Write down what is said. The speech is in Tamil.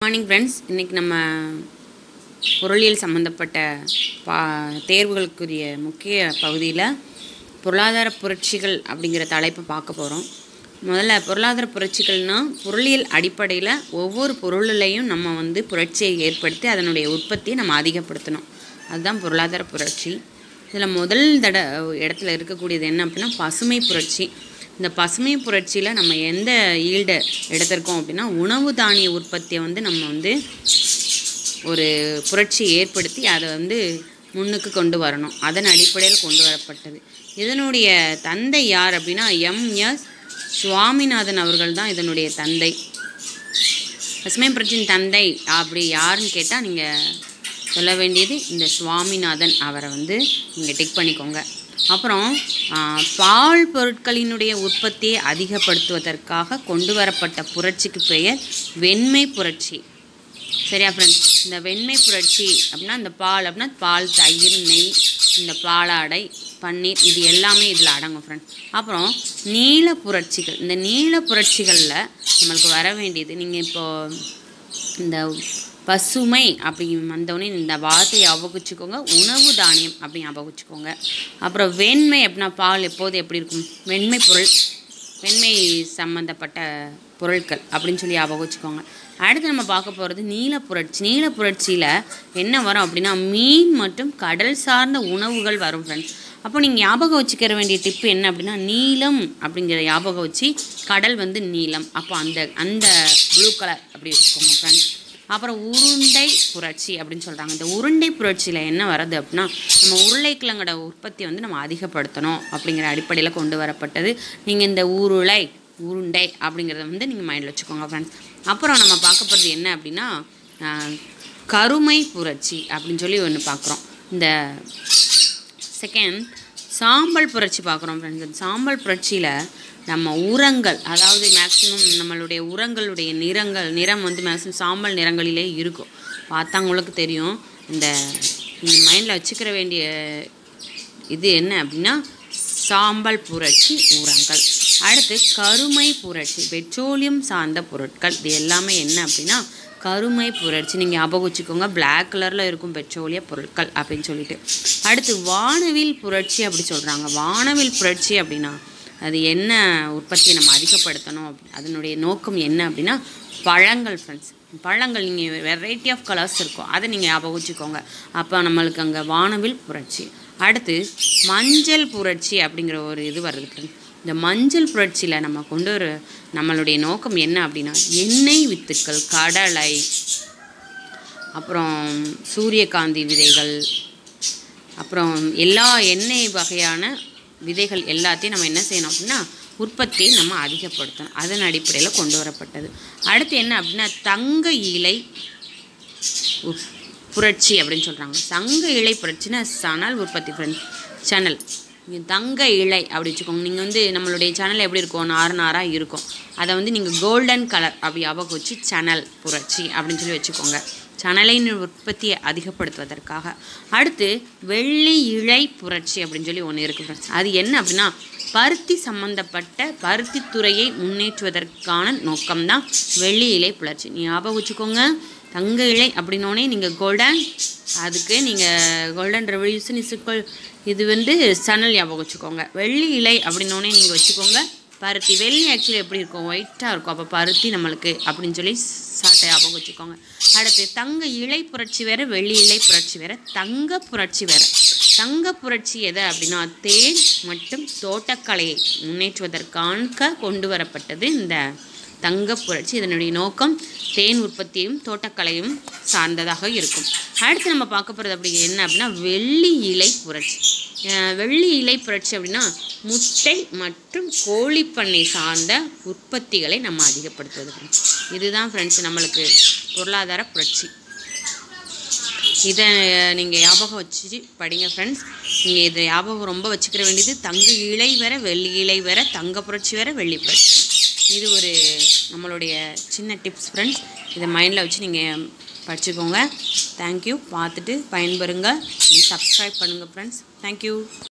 மார்னிங் ஃப்ரெண்ட்ஸ் இன்றைக்கி நம்ம பொருளியல் சம்மந்தப்பட்ட பா தேர்வுகளுக்குரிய முக்கிய பகுதியில் பொருளாதார புரட்சிகள் அப்படிங்கிற தலைப்பை பார்க்க போகிறோம் முதல்ல பொருளாதார புரட்சிகள்னால் பொருளியல் அடிப்படையில் ஒவ்வொரு பொருளிலையும் நம்ம வந்து புரட்சியை ஏற்படுத்தி அதனுடைய உற்பத்தியை நம்ம அதிகப்படுத்தணும் அதுதான் பொருளாதார புரட்சி இதில் முதல் தட இடத்துல இருக்கக்கூடியது என்ன அப்படின்னா பசுமை புரட்சி இந்த பசுமை புரட்சியில் நம்ம எந்த ஈல்டை எடுத்திருக்கோம் அப்படின்னா உணவு தானிய உற்பத்தியை வந்து நம்ம வந்து ஒரு புரட்சி ஏற்படுத்தி அதை வந்து முன்னுக்கு கொண்டு வரணும் அதன் அடிப்படையில் கொண்டு வரப்பட்டது இதனுடைய தந்தை யார் அப்படின்னா எம்எஸ் சுவாமிநாதன் அவர்கள் தான் இதனுடைய தந்தை பசுமை புரட்சியின் தந்தை அப்படி யாருன்னு கேட்டால் நீங்கள் சொல்ல வேண்டியது இந்த சுவாமிநாதன் அவரை வந்து நீங்கள் டிக் பண்ணிக்கோங்க அப்புறம் ஆ, பால் பொருட்களினுடைய உற்பத்தியை அதிகப்படுத்துவதற்காக கொண்டு வரப்பட்ட புரட்சிக்கு பெயர் வெண்மை புரட்சி சரியா ஃப்ரெண்ட்ஸ் இந்த வெண்மை புரட்சி அப்படின்னா இந்த பால் அப்படின்னா பால் தயிர் நெய் இந்த பாலாடை பன்னீர் இது எல்லாமே இதில் அடங்கும் ஃப்ரெண்ட்ஸ் அப்புறம் நீல புரட்சிகள் இந்த நீல புரட்சிகளில் நம்மளுக்கு வர வேண்டியது நீங்கள் இப்போ இந்த பசுமை அப்படி வந்தோடனே இந்த வார்த்தையை அபகுச்சிக்கோங்க உணவு தானியம் அப்படி அபகுச்சிக்கோங்க அப்புறம் வெண்மை அப்படின்னா பால் எப்போது எப்படி இருக்கும் வெண்மை பொருள் வெண்மை சம்மந்தப்பட்ட பொருட்கள் அப்படின்னு சொல்லி ஞாபகம் வச்சுக்கோங்க அடுத்து நம்ம பார்க்க போகிறது நீல புரட்சி நீல புரட்சியில் என்ன வரும் அப்படின்னா மீன் மற்றும் கடல் சார்ந்த உணவுகள் வரும் ஃப்ரெண்ட்ஸ் அப்போ நீங்கள் ஞாபகம் வச்சுக்கிற வேண்டிய டிப்பு என்ன அப்படின்னா நீலம் அப்படிங்கிற ஞாபகம் வச்சு கடல் வந்து நீலம் அப்போ அந்த அந்த ப்ளூ கலர் அப்படி வச்சுக்கோங்க ஃப்ரெண்ட்ஸ் அப்புறம் உருண்டை புரட்சி அப்படின்னு சொல்கிறாங்க இந்த உருண்டை புரட்சியில் என்ன வருது அப்படின்னா நம்ம உருளைக்கிழங்கோட உற்பத்தியை வந்து நம்ம அதிகப்படுத்தணும் அப்படிங்கிற அடிப்படையில் கொண்டு வரப்பட்டது நீங்கள் இந்த உருளை உருண்டை அப்படிங்கிறத வந்து நீங்கள் மைண்டில் வச்சுக்கோங்க ஃப்ரெண்ட்ஸ் அப்புறம் நம்ம பார்க்க போகிறது என்ன அப்படின்னா ஆஹ், கருமை புரட்சி அப்படின்னு சொல்லி ஒன்று பார்க்குறோம் இந்த செகண்ட் சாம்பல் புரட்சி பார்க்குறோம் ஃப்ரெண்ட்ஸ் இந்த சாம்பல் புரட்சியில் நம்ம உரங்கள் அதாவது மேக்ஸிமம் நம்மளுடைய உரங்களுடைய நிறங்கள் நிறம் வந்து மேக்ஸிமம் சாம்பல் நிறங்களிலே இருக்கும் பார்த்தா உங்களுக்கு தெரியும் இந்த மைண்டில் வச்சுக்கிற வேண்டிய இது என்ன அப்படின்னா சாம்பல் புரட்சி உரங்கள் அடுத்து கருமை புரட்சி பெட்ரோலியம் சார்ந்த பொருட்கள் இது எல்லாமே என்ன அப்படின்னா கருமை புரட்சி நீங்கள் ஞாபகம் வச்சுக்கோங்க Black கலரில் இருக்கும் பெட்ரோலிய பொருட்கள் அப்படின்னு சொல்லிட்டு அடுத்து வானவில் புரட்சி அப்படி சொல்கிறாங்க வானவில் புரட்சி அப்படின்னா அது என்ன உற்பத்தியை நம்ம அதிகப்படுத்தணும் அப்படி- அதனுடைய நோக்கம் என்ன அப்படின்னா பழங்கள் ஃப்ரெண்ட்ஸ் பழங்கள் நீங்கள் வெரைட்டி ஆஃப் கலர்ஸ் இருக்கும் அதை நீங்கள் ஞாபகம் வச்சுக்கோங்க அப்போ நம்மளுக்கு அங்கே வானவில் புரட்சி அடுத்து மஞ்சள் புரட்சி அப்படிங்கிற ஒரு இது வருது friends. இந்த மஞ்சள் புரட்சியில் நம்ம கொண்டு வர நம்மளுடைய நோக்கம் என்ன அப்படின்னா எண்ணெய் வித்துக்கள் கடலை அப்புறம் சூரியகாந்தி விதைகள் அப்புறம் எல்லா எண்ணெய் வகையான விதைகள் எல்லாத்தையும் நம்ம என்ன செய்யணும் அப்படின்னா உற்பத்தியை நம்ம அதிகப்படுத்தணும் அதன் அடிப்படையில் கொண்டு வரப்பட்டது அடுத்து என்ன அப்படின்னா தங்க இலை உப்- புரட்சி அப்படின்னு சொல்கிறாங்க தங்க இலை புரட்சினா சணல் உற்பத்தி ஃப்ரெண்ட்ஸ் சேனல் தங்க இலை அப்படி வச்சுக்கோங்க நீங்கள் வந்து நம்மளுடைய சேனல் எப்படி இருக்கும் நார் நாராக இருக்கும் அதை வந்து நீங்கள் கோல்டன் கலர் அப்படி ஞாபகம் வச்சு சேனல் புரட்சி அப்படின்னு சொல்லி வச்சுக்கோங்க சணலின் உற்பத்தியை அதிகப்படுத்துவதற்காக அடுத்து வெள்ளி இழை புரட்சி அப்படின்னு சொல்லி ஒன்று இருக்குது friends. அது என்ன அப்படின்னா பருத்தி சம்பந்தப்பட்ட பருத்தி துறையை முன்னேற்றுவதற்கான நோக்கம்தான் வெள்ளி இலை புரட்சி நீ ஞாபகம் வச்சுக்கோங்க தங்க இலை அப்படின்னோடனே நீங்கள் கோல்டன் அதுக்கு நீங்கள் கோல்டன் ரெவல்யூஷன் இசுக்கள் இது வந்து சணல் ஞாபகம் வச்சுக்கோங்க வெள்ளி இலை அப்படின்னோடனே நீங்கள் வச்சுக்கோங்க பருத்தி வெள்ளி ஆக்சுவலி எப்படி இருக்கும் ஒயிட்டாக இருக்கும் அப்போ பருத்தி நம்மளுக்கு அப்படின்னு சொல்லி சாட்டை ஞாபகம் வச்சுக்கோங்க அடுத்து தங்க இலை புரட்சி வேறு வெள்ளி இலை புரட்சி வேறு தங்க புரட்சி வேறு தங்க புரட்சி எது அப்படின்னா தேன் மற்றும் தோட்டக்கலையை முன்னேற்றுவதற்காக கொண்டு வரப்பட்டது இந்த தங்க புரட்சி இதனுடைய நோக்கம் தேன் உற்பத்தியும் தோட்டக்கலையும் சார்ந்ததாக இருக்கும் அடுத்து நம்ம பார்க்க போகிறது அப்படி என்ன அப்படின்னா வெள்ளி இலை புரட்சி அஹ் வெள்ளி இலை புரட்சி அப்படின்னா முட்டை மற்றும் கோழிப்பண்ணை சார்ந்த உற்பத்திகளை நம்ம அதிகப்படுத்துவது friends. இதுதான் ஃப்ரெண்ட்ஸ் நம்மளுக்கு பொருளாதார புரட்சி இதை நீங்கள் ஞாபகம் வச்சு படிங்க ஃப்ரெண்ட்ஸ் நீங்கள் இதை ஞாபகம் ரொம்ப வச்சுக்கிற வேண்டியது தங்க இலை வேற வெள்ளி இலை வேற தங்க புரட்சி வேற வெள்ளி புரட்சி இது ஒரு நம்மளுடைய சின்ன டிப்ஸ் ஃப்ரெண்ட்ஸ் இதை மைண்டில் வச்சு நீங்கள் படிச்சுக்கோங்க தேங்க்யூ பார்த்துட்டு பயன்பெறுங்க சப்ஸ்கிரைப் பண்ணுங்கள் ஃப்ரெண்ட்ஸ் தேங்க்யூ